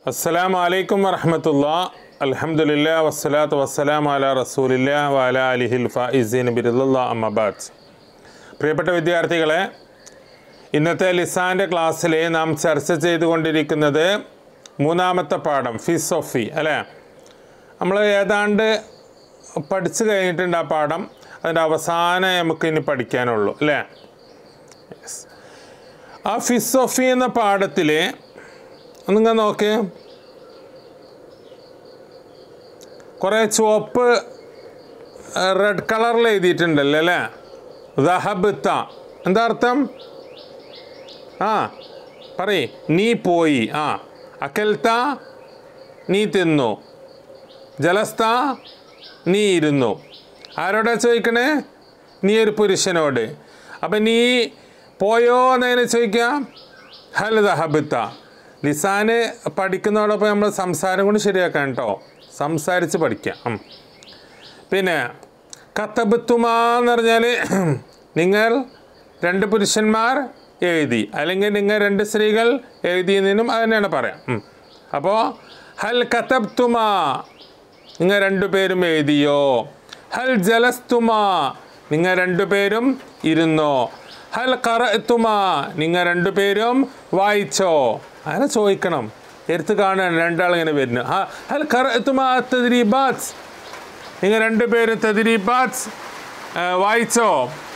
അസ്സലാമു അലൈക്കും വറഹമത്തുള്ള അൽഹംദുലില്ലാ വസ്സലാത്തു വസ്സലാം അല റസൂലില്ലാ വഅല അലിഹിൽ ഫായിസീൻ ബിരുല്ല അമ്മബാദ് പ്രിയപ്പെട്ട വിദ്യാർത്ഥികളെ ഇന്നത്തെ ലിസാൻ്റെ ക്ലാസ്സിൽ നാം ചർച്ച ചെയ്തുകൊണ്ടിരിക്കുന്നത് മൂന്നാമത്തെ പാഠം ഫിസോഫി അല്ലേ നമ്മൾ ഏതാണ്ട് പഠിച്ചു കഴിഞ്ഞിട്ടുണ്ട് ആ പാഠം അതിൻ്റെ അവസാനം നമുക്ക് ഇനി പഠിക്കാനുള്ളൂ അല്ലേ Yes. ആ ഫിസോഫി എന്ന പാഠത്തിൽ ഒന്നിങ്ങനെ നോക്ക് കുറേ ചുവപ്പ് റെഡ് കളറിൽ എഴുതിയിട്ടുണ്ടല്ലോ അല്ലേ ദഹബത്ത എന്താ അർത്ഥം ആ പറയ് നീ പോയി ആ അക്കൽത്ത നീ തിന്നു ജലസ്ത നീ ഇരുന്നു ആരോടാ ചോദിക്കണേ നീ ഒരു പുരുഷനോട് അപ്പം നീ പോയോ എന്നതിനെ ചോദിക്കാം ഹൽ ദഹബത്ത ലിസാന് പഠിക്കുന്നതോടൊപ്പം നമ്മൾ സംസാരം കൊണ്ട് ശരിയാക്കാം കേട്ടോ സംസാരിച്ച് പഠിക്കാം ഉം. പിന്നെ കത്തബത്തുമ എന്ന് പറഞ്ഞാൽ നിങ്ങൾ രണ്ട് പുരുഷന്മാർ എഴുതി അല്ലെങ്കിൽ നിങ്ങൾ രണ്ട് സ്ത്രീകൾ എഴുതിയെന്നും അത് തന്നെയാണ് പറയാം ഉം. അപ്പോൾ ഹൽ കത്തബ്തുമ നിങ്ങൾ രണ്ടുപേരും എഴുതിയോ ഹൽ ജലസ്തുമ നിങ്ങൾ രണ്ടുപേരും ഇരുന്നോ ഹൽ കറത്തുമ നിങ്ങൾ രണ്ടുപേരും വായിച്ചോ അങ്ങനെ ചോദിക്കണം എടുത്ത് കാണുകയാണ് രണ്ടാളിങ്ങനെ വരുന്നു ആ ഹൽ കറത്തുമ തദ്രീബാത്ത് നിങ്ങൾ രണ്ടുപേരും തദ്രീബാത്ത് വായിച്ചോ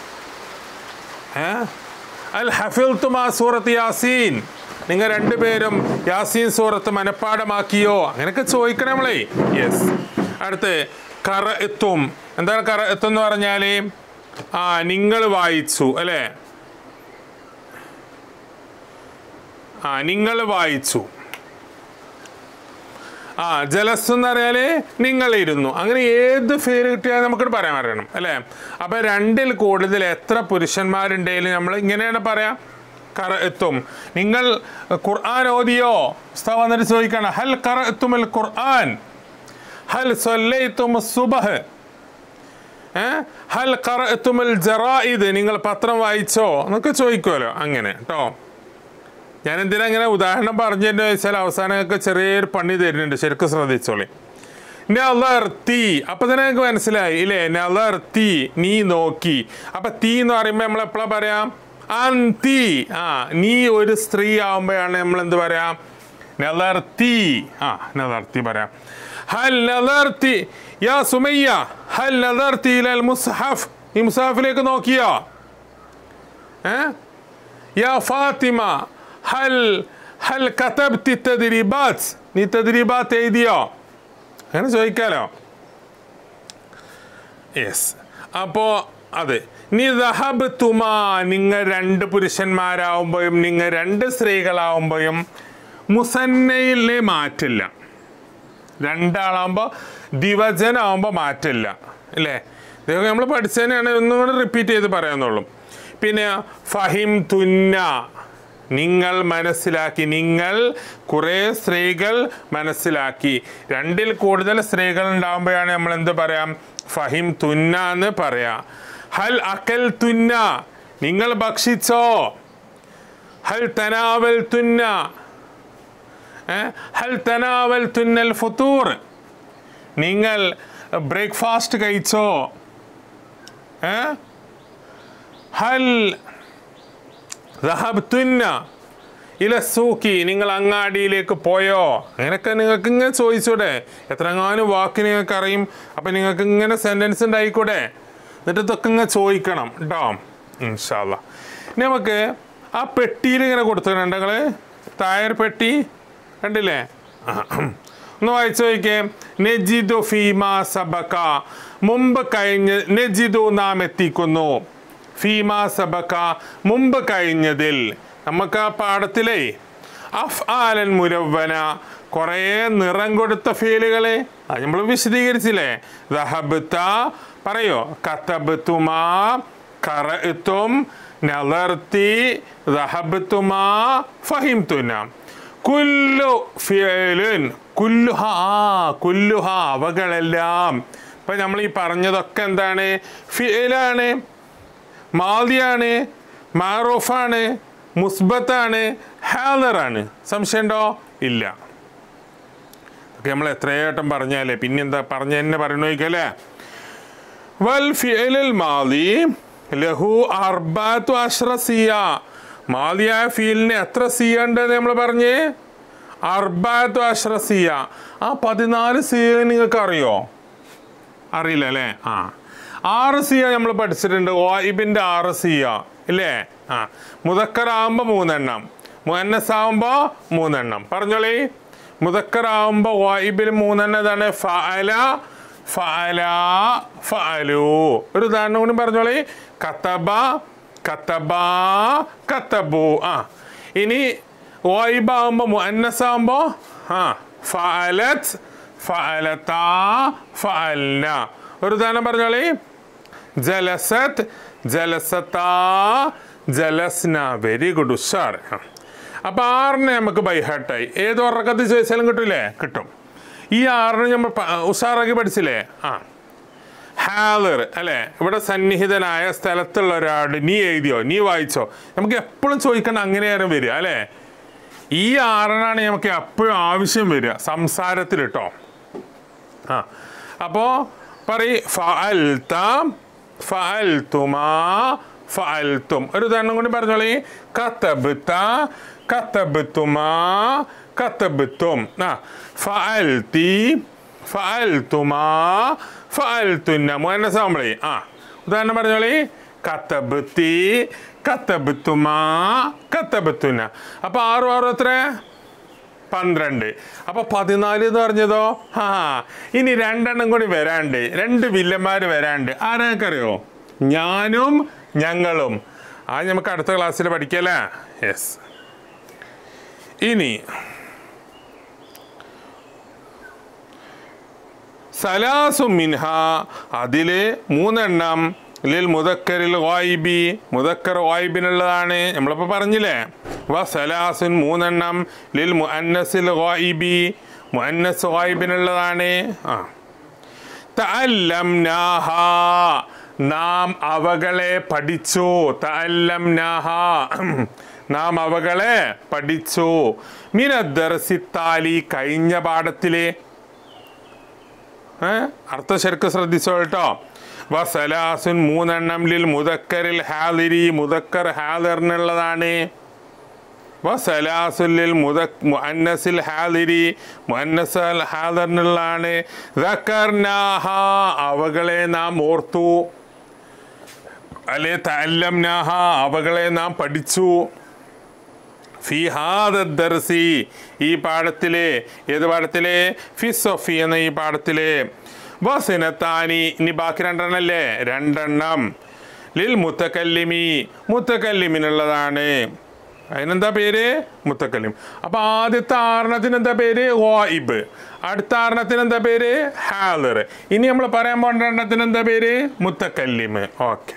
ഏ? അൽ ഹഫിൽ തുമാ സൂറത്ത് യാസീൻ നിങ്ങൾ രണ്ടുപേരും യാസീൻ സൂറത്ത് മനഃപ്പാടമാക്കിയോ അങ്ങനെയൊക്കെ ചോദിക്കണം നമ്മളേ യെസ് അടുത്ത് കറ എത്തും എന്താണ് കറ എത്തും എന്ന് പറഞ്ഞാൽ ആ നിങ്ങൾ വായിച്ചു അല്ലേ ആ നിങ്ങൾ വായിച്ചു ആ ജലസ് എന്ന് പറഞ്ഞാൽ നിങ്ങൾ ഇരുന്നു അങ്ങനെ ഏത് പേര് കിട്ടിയാലും നമുക്കിത് പറയാൻ അറിയണം അല്ലേ അപ്പം രണ്ടിൽ കൂടുതൽ എത്ര പുരുഷന്മാരുണ്ടെങ്കിലും നമ്മൾ ഇങ്ങനെയാണ് പറയാം കറ എത്തും നിങ്ങൾ ഖുർആൻ ഓതിയോ ഉസ്താദ് വന്നിട്ട് ചോദിക്കണം ഹൽ കറ എത്തുമൽ ഖുർആൻ ഹൽ സൊല്ലൈത്തും സുബഹ് ഏ? ഹൽ കറ എത്തുമൽ ജറായിദ് നിങ്ങൾ പത്രം വായിച്ചോ എന്നൊക്കെ ചോദിക്കുമല്ലോ അങ്ങനെ കേട്ടോ ഞാൻ എന്തിനാ ഇങ്ങനെ ഉദാഹരണം പറഞ്ഞതെന്ന് വെച്ചാൽ അവസാനമൊക്കെ ചെറിയൊരു പണി തരുന്നുണ്ട് ശരിക്കും ശ്രദ്ധിച്ചോളി നലർത്തി അപ്പൊ തന്നെ നിങ്ങൾക്ക് മനസ്സിലായി ഇല്ലേ നലർത്തി നീ നോക്കി അപ്പൊ തീ എന്ന് പറയുമ്പോൾ നമ്മൾ എപ്പോഴാ പറയാം അന്തി ആ നീ ഒരു സ്ത്രീ ആവുമ്പോഴാണ് നമ്മൾ എന്ത് പറയാം നലർത്തി ആ നലർത്തി പറയാം ഹൽ നലർത്തി യാ സുമയ്യ ഹൽ നലർത്തി ഇലൽ മുസ്ഹഫ് ഈ മുസ്ഹഫിലേക്ക് നോക്കിയോ ഏ യാ ഫാത്തിമ ഹൽ ഹൽ കതബ്തി തദ്രീബാത്ത് നീ തദ്രീബാത്ത് എഴുതിയോ അങ്ങനെ ചോദിക്കാലോ യെസ് അപ്പോൾ അതെ നീ ദഹബ് തുമാ നിങ്ങൾ രണ്ട് പുരുഷന്മാരാവുമ്പോഴും നിങ്ങൾ രണ്ട് സ്ത്രീകളാവുമ്പോഴും മുസന്നയിലെ മാറ്റില്ല രണ്ടാളാകുമ്പോൾ ദിവചനാവുമ്പോൾ മാറ്റില്ല അല്ലേ ഇതൊക്കെ നമ്മൾ പഠിച്ചതിനാണ് ഒന്നും കൂടെ റിപ്പീറ്റ് ചെയ്ത് പറയാന്നുള്ളൂ പിന്നെ ഫഹിം തുന്ന നിങ്ങൾ മനസ്സിലാക്കി നിങ്ങൾ കുറേ സ്ത്രീകൾ മനസ്സിലാക്കി രണ്ടിൽ കൂടുതൽ സ്ത്രീകൾ ഉണ്ടാകുമ്പോഴാണ് നമ്മൾ എന്ത് പറയാം ഫഹിം തുന്ന എന്ന് പറയാം ഹൽ അക്കൽ തുന്ന നിങ്ങൾ ഭക്ഷിച്ചോ ഹൽ തനാവൽ തുന്ന ഏ? ഹൽ തനാവൽ തുന്നൽ ഫുത്തൂർ നിങ്ങൾ ബ്രേക്ക്ഫാസ്റ്റ് കഴിച്ചോ ഏ? ഹൽ റഹബ്തുന്ന ഇല സൂക്കി നിങ്ങൾ അങ്ങാടിയിലേക്ക് പോയോ അങ്ങനെയൊക്കെ നിങ്ങൾക്ക് ഇങ്ങനെ ചോദിച്ചൂടെ എത്രങ്ങാനും വാക്ക് നിങ്ങൾക്ക് അറിയും അപ്പം നിങ്ങൾക്ക് ഇങ്ങനെ സെൻറ്റൻസ് ഉണ്ടായിക്കൂടെ എന്നിട്ട് ഇതൊക്കെ ഇങ്ങനെ ചോദിക്കണം കേട്ടോ ഇൻഷാല്ല ഇനി നമുക്ക് ആ പെട്ടിയിൽ ഇങ്ങനെ കൊടുത്തിട്ടുണ്ട് നിങ്ങൾ തായർ പെട്ടി കണ്ടില്ലേ ഒന്ന് വായിച്ചു നോക്കിയേ നെജിദു ഫീമ സബക മുമ്പ് കഴിഞ്ഞ് നെജിദു നാം എത്തിക്കുന്നു ഫീമ സബക മുമ്പ് കഴിഞ്ഞതിൽ നമുക്ക് ആ പാഠത്തിലേ അഫ് ആലൻ മുരവന കുറേ നിറം കൊടുത്ത ഫീലുകളെ അത് നമ്മൾ വിശദീകരിച്ചില്ലേ ദഹബത്ത പറയോ കത്തബത്തുമാ കറത്തും നലർത്തി ദഹബത്തുമാ ഫഹിംതുന കുല്ലു ഫിയലുൻ കുല്ലുഹ ആ കുല്ലുഹ അവകളെല്ലാം ഇപ്പം നമ്മൾ ഈ പറഞ്ഞതൊക്കെ എന്താണ് ഫിയലാണ് മാദിയാണ് മാറൂഫാണ് മുസ്ബത്താണ് ഹാലറാണ് സംശയമുണ്ടോ ഇല്ല ഒക്കെ നമ്മൾ എത്രയേട്ടം പറഞ്ഞാലേ പിന്നെന്താ പറഞ്ഞ തന്നെ പറയണോയ്ക്കല്ലേ വൽ ഫിയലിൽ മാലി ലഹു അർബാത്തു അഷ്റ സിയ മാലിയായ ഫീലിന് എത്ര സിയ ഉണ്ടെന്ന് നമ്മൾ പറഞ്ഞേ അർബാത്തു അഷ്റ സിയ ആ പതിനാല് സിയ നിങ്ങൾക്ക് അറിയോ അറിയില്ല അല്ലേ ആ ആറ് സിയ നമ്മൾ പഠിച്ചിട്ടുണ്ട് വായിബിൻ്റെ ആറ് സിയ ഇല്ലേ ആ മുതക്കറാകുമ്പോൾ മൂന്നെണ്ണം മുഹന്നസാകുമ്പോൾ മൂന്നെണ്ണം പറഞ്ഞോളി മുതക്കറാകുമ്പോൾ വായിബിൽ മൂന്നെണ്ണം ഇതാണ് ഫഅല ഫഅല ഫഅലു ഒരു ഉദാഹരണം കൂടി പറഞ്ഞോളി കത്തബ കത്തബ കത്തബു ആ ഇനി വായിബാകുമ്പോൾ മുഹന്നസാകുമ്പോൾ ആ ഫഅലത്ത് ഫഅലത്താ ഫഅൽന ഒരു ഉദാഹരണം പറഞ്ഞോളി ജലസത്ത് ജലസത്താ ജലസ്ന വെരി ഗുഡ് ഉഷാർ അപ്പം ആറിനെ നമുക്ക് ബൈഹാട്ടായി ഏത് ഉറക്കത്തിൽ ചോദിച്ചാലും കിട്ടൂലേ കിട്ടും ഈ ആറിന് നമ്മൾ പ- ഉഷാറാക്കി പഠിച്ചില്ലേ ആ ഹാലർ അല്ലേ ഇവിടെ സന്നിഹിതനായ സ്ഥലത്തുള്ള ഒരാൾ നീ എഴുതിയോ നീ വായിച്ചോ നമുക്ക് എപ്പോഴും ചോദിക്കണം അങ്ങനെയായിരുന്നു വരിക അല്ലേ ഈ ആറിനാണ് നമുക്ക് എപ്പോഴും ആവശ്യം വരിക സംസാരത്തിൽ കേട്ടോ ആ അപ്പോൾ പറയ് ഫഅൽത ഫഅൽതുമാ ഫഅൽതും ഒരു ഉദാഹരണം കൂടി പറഞ്ഞോളി കത്തബിത്ത കത്തബിത്തുമാ കത്തബിത്തും ആ ഫഅൽതി ഫഅൽതുമാ ഫഅൽതുന്ന മുഹന്നസാകുമ്പോഴേ ആ ഉദാഹരണം പറഞ്ഞോളി കത്തബിത്തി കത്തബിത്തുമാ കത്തബിത്തുന്ന അപ്പോൾ ആറും ആറും എത്ര പന്ത്രണ്ട് അപ്പൊ പതിനാല് എന്ന് പറഞ്ഞതോ ആ ഇനി രണ്ടെണ്ണം കൂടി വരാണ്ട് രണ്ട് വില്ലന്മാർ വരാണ്ട് ആരാക്കറിയോ ഞാനും ഞങ്ങളും ആ നമുക്ക് അടുത്ത ക്ലാസ്സിൽ പഠിക്കല്ലേ യെസ് ഇനി സലാസു മിൻഹ അതില് മൂന്നെണ്ണം ലിൽ മുദക്കരിൽ വായിബി മുദക്കർ വായിബിനുള്ളതാണ് നമ്മളിപ്പോൾ പറഞ്ഞില്ലേ വ സലാസുൻ മൂന്നെണ്ണം ലിൽ മുഅന്നസിൽ വായിബി മുഅന്നസ് വായിബിനുള്ളതാണ് ആ തഅല്ലംനാഹ നാം അവകളെ പഠിച്ചു തഅല്ലംനാഹ നാം അവകളെ പഠിച്ചു മിനദ്ദർസിത്താലി കഴിഞ്ഞ പാഠത്തിലെ ഏ? അർത്ഥം ശരിക്കും ശ്രദ്ധിച്ചോ കേട്ടോ വസലാസുൻ മൂന്നെണ്ണം ലിൽ മുദക്കരിൽ ഹാലിരി മുദക്കർ ഹാലിറിനുള്ളതാണ് വസലാസുല്ലിൽ മുദക് മുഅന്നസിൽ ഹാലിരി മുഅന്നസ് ഹാലിറിനുള്ളതാണ് ദക്കർനാഹ അവകളെ നാം ഓർത്തു അല്ലെ തല്ലംനാഹ അവകളെ നാം പഠിച്ചു ഫി ഹാദർസി ഈ പാഠത്തിലെ ഏത് പാഠത്തിലെ ഫിസൊഫി എന്ന ഈ പാഠത്തിലെ വസിനത്താനി ഇനി ബാക്കി രണ്ടെണ്ണല്ലേ രണ്ടെണ്ണം ലിൽ മുത്തക്കല്ലിമി മുത്തക്കല്ലിമിനുള്ളതാണ് അതിനെന്താ പേര് മുത്തക്കല്ലിം അപ്പൊ ആദ്യത്തെ ആറെണ്ണത്തിന് എന്താ പേര് വായിബ് അടുത്ത ആറെണ്ണത്തിന് എന്താ പേര് ഹാലർ ഇനി നമ്മൾ പറയാൻ പോകേണ്ട എണ്ണത്തിന് എന്താ പേര് മുത്തക്കല്ലിമ് ഓക്കെ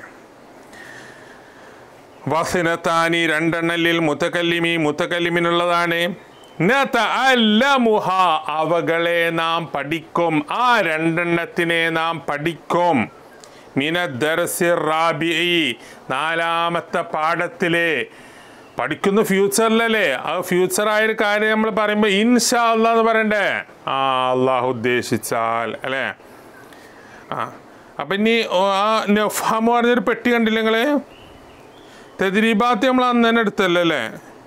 വസിനത്താനി രണ്ടെണ്ണലിൽ മുത്തക്കല്ലിമി മുത്തക്കല്ലിമിനുള്ളതാണ് നതഅല്ലമുഹ അവകളെ നാം പഠിക്കും ആ രണ്ടെണ്ണത്തിനെ നാം പഠിക്കും മിനദ്ദർസിർ റാബിഇ നാലാമത്തെ പാഠത്തിലെ പഠിക്കുന്ന ഫ്യൂച്ചറിലല്ലേ ആ ഫ്യൂച്ചർ ആയൊരു കാര്യം നമ്മൾ പറയുമ്പോൾ ഇൻഷാ അല്ലാ എന്ന് പറയണ്ടേ ആ അള്ളാഹു ഉദ്ദേശിച്ചാൽ അല്ലേ ആ അപ്പം ഇനി ഓ, ആ നഫാമ് പറഞ്ഞൊരു പെട്ടി കണ്ടില്ല നിങ്ങള് തെതിരീബാത്ത് നമ്മൾ അന്ന് തന്നെ എടുത്തല്ലോ അല്ലേ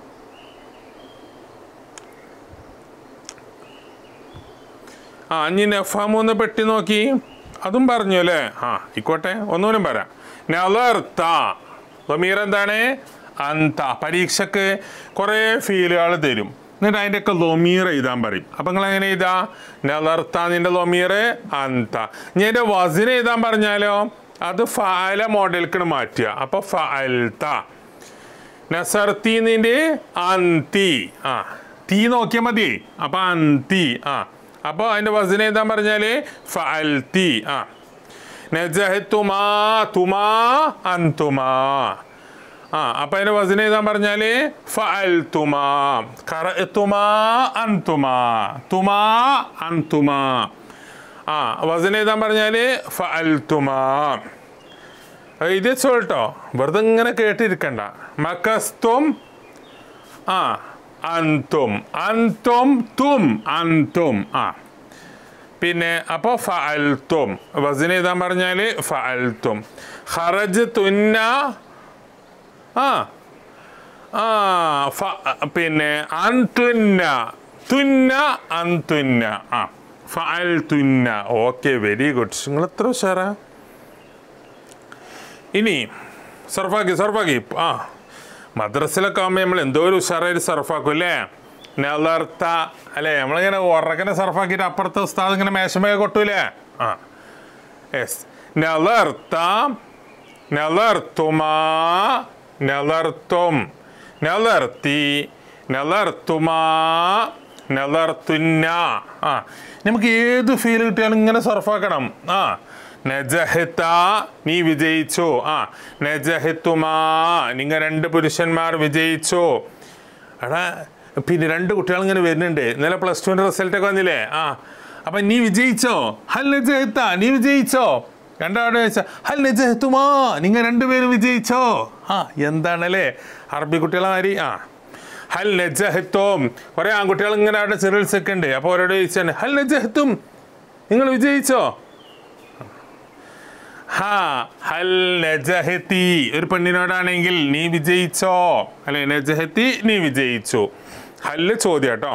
ആ ഇനി നഫാമ് ഒന്ന് പെട്ടി നോക്കി അതും പറഞ്ഞു അല്ലേ ആ ആയിക്കോട്ടെ ഒന്നുകൂടി പറയാം നലർത്ത ലമീർ എന്താണ് അന്ത പരീക്ഷക്ക് കുറേ ഫീലുകൾ തരും എന്നിട്ട് അതിൻ്റെ ഒക്കെ ലൊമീർ എഴുതാൻ പറയും അപ്പം നിങ്ങൾ എങ്ങനെ എഴുതാ നലർത്ത നിന്റെ ലൊമീർ അന്ത ഇനി അതിൻ്റെ വസിന് എഴുതാൻ പറഞ്ഞാലോ അത് ഫാല മോഡലിക്കണ് മാറ്റുക അപ്പോൾ ഫഅൽത്ത നസർത്തീന്നിൻ്റെ അന്തി ആ തീ നോക്കിയാൽ മതി അപ്പൊ അന്തി ആ അപ്പോൾ അതിൻ്റെ വസന എഴുതാൻ പറഞ്ഞാൽ ഫഅൽത്തി ആ നജഹത്തുമാ തുമാ അന്തുമാ ആ അപ്പം അതിൻ്റെ വസന എഴുതാൻ പറഞ്ഞാൽ ഫഅൽത്തുമാ ഖറഅത്തുമാ അന്തുമാ തുമാ അന്തുമാ ആ വസന എഴുതാൻ പറഞ്ഞാൽ ഫഅൽത്തുമാ ഇത് കേട്ടോ വെറുതെ ഇങ്ങനെ കേട്ടിരിക്കണ്ട മക്കസ്തും ആ അന്തും അന്തും തും അന്തും ആ പിന്നെ അപ്പോൾ ഫഅൽത്തും വസിന് എഴുതാൻ പറഞ്ഞാൽ ഫഅൽത്തും ഖറജ് തുന്ന ആ ആ ഫ- പിന്നെ അന്തുന്ന തുന്ന അന്തുന്ന ആ ഫഅൽ തുന്ന ഓക്കെ വെരി ഗുഡ് നിങ്ങൾ എത്ര ഉഷാറാ ഇനി സർഫാക്കി സർഫാക്കി ആ മദ്രസിലൊക്കെ ആകുമ്പോൾ നമ്മൾ എന്തോ ഒരു ഉഷാറായിട്ട് സർഫാക്കും അല്ലേ നെലർത്ത അല്ലേ നമ്മളിങ്ങനെ ഉറക്കനെ സർഫാക്കിയിട്ട് അപ്പുറത്തെ ഉസ്താദ് ഇങ്ങനെ മേശമേ കൊട്ടൂലേ ആ യെസ് നെലർത്ത നെലർത്തുമാ നെലർത്തും നെലർത്തി നെലർത്തുമാ നെലർത്തുന്ന ആ നമുക്ക് ഏത് ഫീൽ കിട്ടിയാലും ഇങ്ങനെ സർഫാക്കണം ആ നജഹിത്ത നീ വിജയിച്ചു ആ നജഹിത്തുമാ നിങ്ങൾ രണ്ട് പുരുഷന്മാർ വിജയിച്ചു എടാ പിന്നെ രണ്ട് കുട്ടികൾ ഇങ്ങനെ വരുന്നുണ്ട് ഇന്നലെ പ്ലസ് ടുവിൻ്റെ റിസൾട്ടൊക്കെ വന്നില്ലേ ആ അപ്പം നീ വിജയിച്ചോ ഹൽ നജഹിത്ത നീ വിജയിച്ചോ രണ്ടാവിടെ ചോദിച്ചാൽ ഹൽ നജഹത്തുമാ നിങ്ങൾ രണ്ടുപേരും വിജയിച്ചോ ആ എന്താണല്ലേ അറബി കുട്ടികളെ മാതിരി ആ ഹൽ നജഹത്തും കുറേ ആൺകുട്ടികൾ ഇങ്ങനെ അവിടെ ചികിത്സൊക്കെ ഉണ്ട് അപ്പോൾ അവരോട് ചോദിച്ചാൽ ഹൽ നജഹത്തും നിങ്ങൾ വിജയിച്ചോ ഹാ ഹൽ നജഹത്തി ഒരു പെണ്ണിനോടാണെങ്കിൽ നീ വിജയിച്ചോ അല്ലെ നജഹത്തി നീ വിജയിച്ചു ഹല്ല് ചോദ്യം കേട്ടോ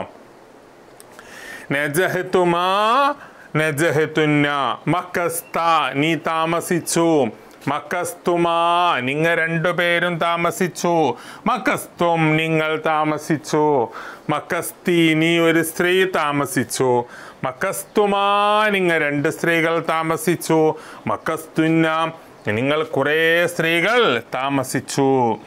നജഹത്തുമാ നജഹത്തുന്ന മക്കസ്ത നീ താമസിച്ചു മക്കസ്തുമാ നിങ്ങൾ രണ്ടുപേരും താമസിച്ചു മക്കസ്തും നിങ്ങൾ താമസിച്ചു മക്കസ്തി നീ ഒരു സ്ത്രീ താമസിച്ചു മക്കസ്തുമാ നിങ്ങൾ രണ്ട് സ്ത്രീകൾ താമസിച്ചു മക്കസ്തുന്ന നിങ്ങൾ കുറേ സ്ത്രീകൾ താമസിച്ചു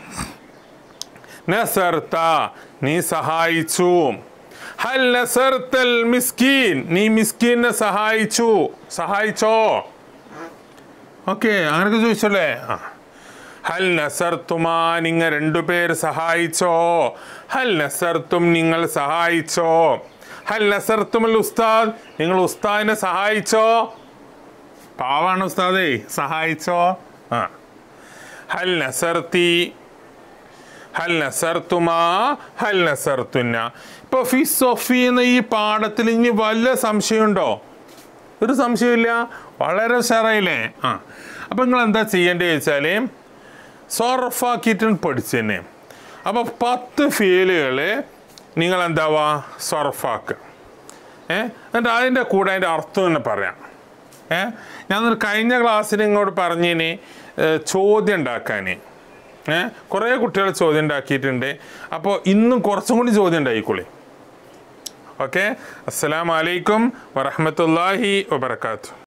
നസർത്ത നീ സഹായിച്ചു ഹൽ നസർത്തൽ മിസ്കീൻ നീ മിസ്കീനെ സഹായിച്ചു സഹായിച്ചോ ഓക്കെ അങ്ങനെയൊക്കെ ചോദിച്ചല്ലേ ആ ഹൽ നസർത്തുമാ നിങ്ങൾ രണ്ടുപേർ സഹായിച്ചോ ഹൽ നസർത്തും നിങ്ങൾ സഹായിച്ചോ ഹൽ നസർത്തുമൽ ഉസ്താദ് നിങ്ങൾ ഉസ്താദിനെ സഹായിച്ചോ പാവാണ് ഉസ്താദേ സഹായിച്ചോ ആ ഹൽ നസർത്തി ഹൽ നസർത്തുമാ ഹൽ നസർത്തുന്ന ഇപ്പൊ ഫി സൊഫി എന്ന ഈ പാഠത്തിൽ ഇനി വല്ല സംശയമുണ്ടോ ഒരു സംശയമില്ല വളരെ ഉഷാറായില്ലേ ആ അപ്പം നിങ്ങൾ എന്താ ചെയ്യേണ്ടത് ചോദിച്ചാൽ സൊറഫാക്കിയിട്ട് പഠിച്ചു തന്നെ അപ്പോൾ പത്ത് ഫീലുകൾ നിങ്ങൾ എന്താവാ സൊറഫാക്കുക ഏ എന്നിട്ട് അതിൻ്റെ കൂടെ അതിൻ്റെ അർത്ഥം തന്നെ പറയാം ഏ ഞാൻ കഴിഞ്ഞ ക്ലാസ്സിൽ ഇങ്ങോട്ട് പറഞ്ഞിനി ഏ, ചോദ്യം ഉണ്ടാക്കാൻ ഏ കുറേ കുട്ടികൾ ചോദ്യം ഉണ്ടാക്കിയിട്ടുണ്ട് അപ്പോൾ ഇന്നും കുറച്ചും കൂടി ചോദ്യം ഉണ്ടായിക്കോളി ഓക്കെ അസ്സലാമലൈക്കും വറഹമത്തല്ലാഹി വബർക്കാത്തു